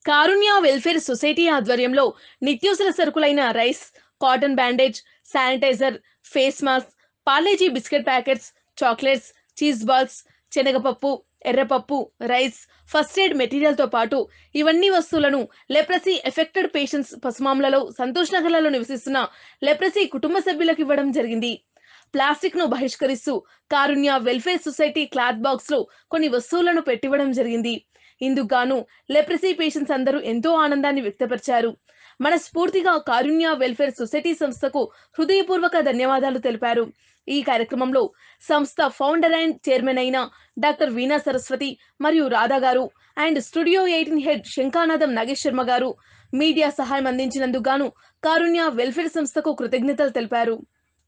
కారుణ్య welfare society ఆధ్వర్యంలో నిత్యావసర సరుకులైన rice cotton bandage sanitiser face mask Parle G biscuit packets chocolates cheese balls శనగపప్పు ఎర్రపప్పు రైస్ ఫస్ట్ ఎయిడ్ మెటీరియల్తో పాటు ఇవన్నీ వస్తువులను లెప్రసీ ఎఫెక్టెడ్ పేషెంట్స్ పసుమాములలో సంతోష్ నగర్లలో నివసిస్తున్న లెప్రసీ కుటుంబ సభ్యులకు ఇవ్వడం జరిగింది ప్లాస్టిక్ ను బహిష్కరిస్తూ Karunya welfare society cloth box లో కొన్ని వస్తువులను పెట్టివ్వడం జరిగింది ఇందుకు గాను లెప్రసీ పేషెంట్స్ అందరూ ఎంతో ఆనందాన్ని వ్యక్తపరిచారు మనస్ఫూర్తిగా కారుణ్య వెల్ఫేర్ సొసైటీ సంస్థకు హృదయపూర్వక ధన్యవాదాలు తెలిపారు ఈ కార్యక్రమంలో సంస్థ ఫౌండర్ అండ్ చైర్మన్ అయిన డాక్టర్ వీణా సరస్వతి మరియు రాధా గారు and studio eighteen head Shankhanadam Nagesh Sharma గారు మీడియా సహాయం అందించినందుకు గాను కారుణ్య వెల్ఫేర్ సంస్థకు కృతజ్ఞతలు తెలిపారు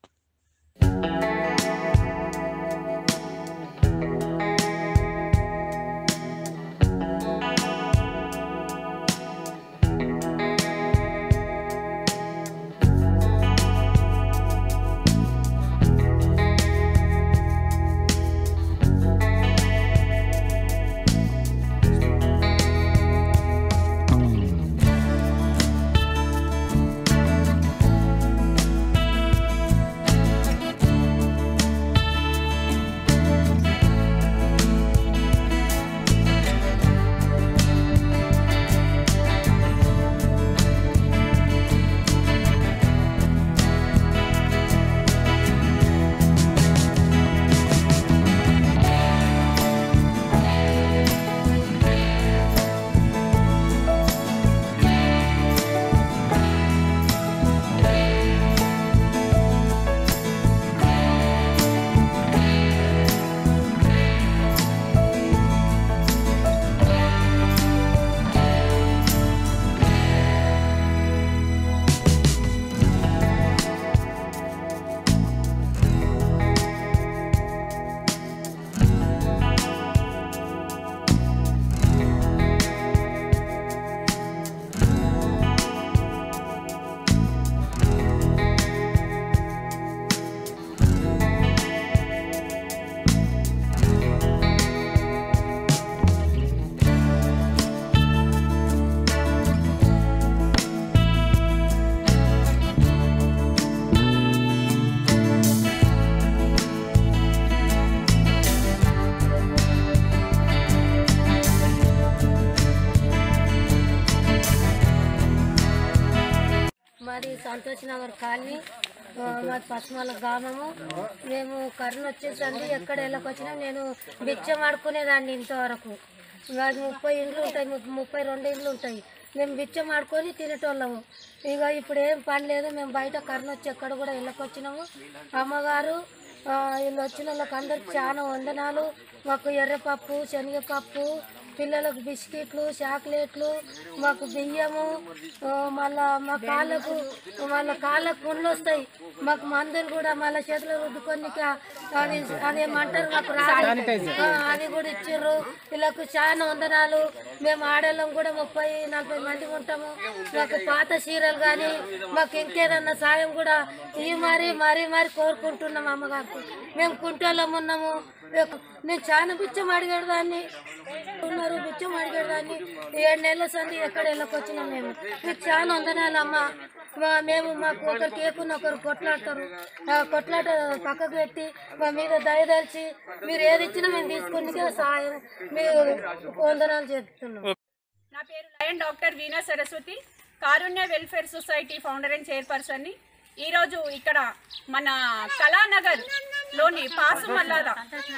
మాది సంతోష్ నగర్ కాలనీ ఆ, మాది పశ్చిమాల గ్రామము మేము కరుణ వచ్చేసండి ఎక్కడ వెళ్ళకొచ్చినా నేను బిచ్చం ఆడుకునేదాన్ని ఇంతవరకు మాది ముప్పై ఇండ్లు ఉంటాయి ము- ముప్పై రెండు ఇండ్లు ఉంటాయి మేము బిచ్చం ఆడుకొని తినేటోళ్ళము ఇక ఇప్పుడు ఏం పని లేదు మేము బయట కరుణ వచ్చి ఎక్కడ కూడా వెళ్ళకొచ్చినాము అమ్మగారు ఆ, వీళ్ళు వచ్చిన వాళ్ళకి అందరికి చాలా వందనాలు మాకు ఎర్రపప్పు శనగపప్పు పిల్లలకు బిస్కెట్లు చాక్లెట్లు మాకు బియ్యము ఆ, మళ్ళా మా కాళ్ళకు వాళ్ళ కాళ్ళకు పుండ్లు వస్తాయి మాకు మందులు కూడా మళ్ళీ చేతులు రుద్దుకొని అది అదేమంటారు మాకు రాదు ఆ, అది కూడా ఇచ్చిర్రు వీళ్ళకు చాలా వందనాలు మేము ఆడవాళ్ళం కూడా ముప్పై నలభై మంది ఉంటాము మాకు పాత చీరలు కానీ మాకు ఇంకేదన్నా సాయం కూడా ఇవి మరి మరీ మరి కోరుకుంటున్నాం అమ్మగారికి మేము కుంటోళ్ళం ఉన్నాము నేను చాలా బిచ్చం అడిగాడు దాన్ని ఉన్నారు బిచ్చం అడిగాడు దాన్ని ఏడు నెలల సంది ఎక్కడ వెళ్ళకొచ్చినాం మేము మీకు చాలా వందనాలు అమ్మ మా- మేము మాకు ఒకరికి ఏకున్న ఒకరు కొట్లాడతారు ఆ కొట్లాట పక్కకు పెట్టి మా మీద దయదలిచి మీరు ఏది ఇచ్చినా మేము తీసుకుని సాయం మీరు వందనాలు చెప్తున్నాం నా పేరు lion doctor Veena Saraswati Karunya welfare society founder and చైర్పర్సన్ని ఈరోజు ఇక్కడ మన కళానగర్ లోని పాసుమల్లాల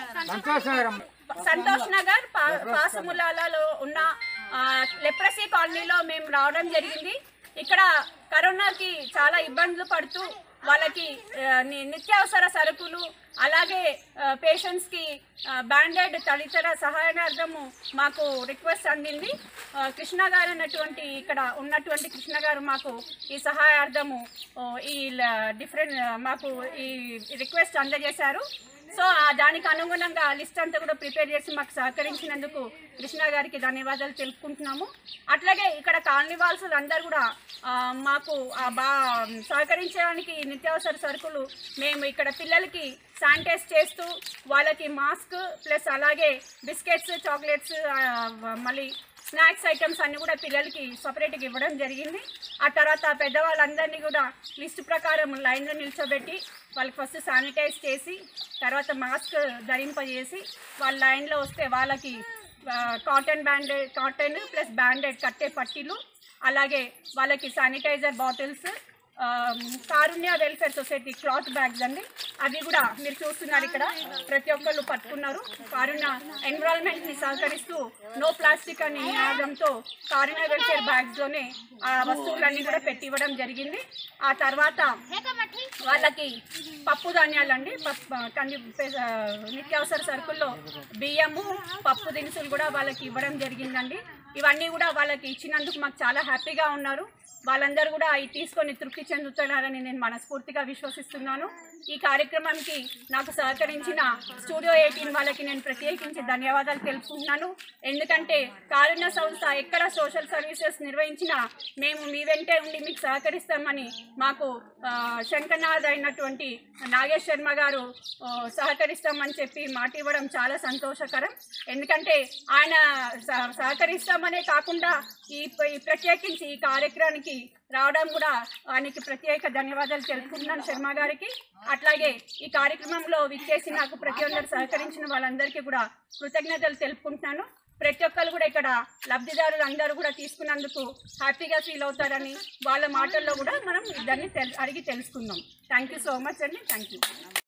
సంతోష్ నగర్ పా- పాసుములాలలో ఉన్న ఆ, లెప్రసీ కాలనీలో మేము రావడం జరిగింది ఇక్కడ కరోనాకి చాలా ఇబ్బందులు పడుతూ వాళ్ళకి ఆ, ని- నిత్యావసర సరుకులు అలాగే పేషెంట్స్కి బ్యాండెడ్ తదితర సహాయార్థము మాకు రిక్వెస్ట్ అందింది ఆ, కృష్ణ గారు అన్నటువంటి ఇక్కడ ఉన్నటువంటి కృష్ణ గారు మాకు ఈ సహాయార్థము ఆ, ఈ డిఫరెంట్ మాకు ఈ రిక్వెస్ట్ అందజేశారు సో ఆ దానికి అనుగుణంగా లిస్ట్ అంతా కూడా ప్రిపేర్ చేసి మాకు సహకరించినందుకు కృష్ణ గారికి ధన్యవాదాలు తెలుపుకుంటున్నాము అట్లాగే ఇక్కడ కాలనీవాల్స్ అందరూ కూడా ఆ, మాకు ఆ, బా సహకరించడానికి నిత్యావసర సరుకులు మేము ఇక్కడ పిల్లలకి శానిటైజ్ చేస్తూ వాళ్ళకి మాస్క్ ప్లస్ అలాగే బిస్కెట్స్ చాక్లెట్స్ ఆ, మళ్ళీ స్నాక్స్ ఐటమ్స్ అన్ని కూడా పిల్లలకి సపరేట్గా ఇవ్వడం జరిగింది ఆ తర్వాత పెద్దవాళ్ళందరినీ కూడా లిస్ట్ ప్రకారం లైన్లో నిల్చోబెట్టి వాళ్ళకి ఫస్ట్ శానిటైజ్ చేసి తర్వాత మాస్క్ ధరింపజేసి వాళ్ళ లైన్లో వస్తే వాళ్ళకి ఆ, cotton band aid cotton plus band aid కట్టే పట్టీలు అలాగే వాళ్ళకి శానిటైజర్ బాటిల్స్ ఆ, Karunya welfare society cloth bags అండి అవి కూడా మీరు చూస్తున్నారు ఇక్కడ ప్రతి ఒక్కళ్ళు పట్టుకున్నారు కారుణ్య ఎన్విరాన్మెంట్ ని సహకరిస్తూ నో ప్లాస్టిక్ అని నినాదంతో కారుణ్య వెల్ఫేర్ బ్యాగ్స్ లోనే ఆ వస్తువులన్నీ కూడా పెట్టి ఇవ్వడం జరిగింది ఆ తర్వాత వాళ్ళకి పప్పు ధాన్యాలండి పప్పు కంది పె- ఆ, నిత్యావసర సరుకుల్లో బియ్యము పప్పు దినుసులు కూడా వాళ్ళకి ఇవ్వడం జరిగిందండి ఇవన్నీ కూడా వాళ్ళకి ఇచ్చినందుకు మాకు చాలా హ్యాపీగా ఉన్నారు వాళ్ళందరూ కూడా అవి తీసుకొని తృప్తి చెందుతున్నారని నేను మనస్ఫూర్తిగా విశ్వసిస్తున్నాను ఈ కార్యక్రమానికి నాకు సహకరించిన స్టూడియో ఎయిటీన్ వాళ్ళకి నేను ప్రత్యేకించి ధన్యవాదాలు తెలుపుకుంటున్నాను ఎందుకంటే కారుణ్య సంస్థ ఎక్కడ సోషల్ సర్వీసెస్ నిర్వహించినా మేము మీ వెంటే ఉండి మీకు సహకరిస్తామని మాకు ఆ, శంకర్నాథ్ అయినటువంటి నాగేష్ శర్మ గారు ఆ, సహకరిస్తామని చెప్పి మాట ఇవ్వడం చాలా సంతోషకరం ఎందుకంటే ఆయన సహ- సహకరిస్తామనే కాకుండా ఈ ఈ ప్రత్యేకించి ఈ కార్యక్రమానికి రావడం కూడా ఆయనకి ప్రత్యేక ధన్యవాదాలు తెలుపుకుంటున్నాను శర్మ గారికి అట్లాగే ఈ కార్యక్రమంలో విచ్చేసి నాకు ప్రతి ఒక్కరు సహకరించిన వాళ్ళందరికీ కూడా కృతజ్ఞతలు తెలుపుకుంటున్నాను ప్రతి ఒక్కరు కూడా ఇక్కడ లబ్ధిదారులు అందరూ కూడా తీసుకున్నందుకు హ్యాపీగా ఫీల్ అవుతారని వాళ్ళ మాటల్లో కూడా మనం ఇద్దరిని తెల్ అడిగి తెలుసుకుందాం థ్యాంక్ యూ సో మచ్ అండి థ్యాంక్ యూ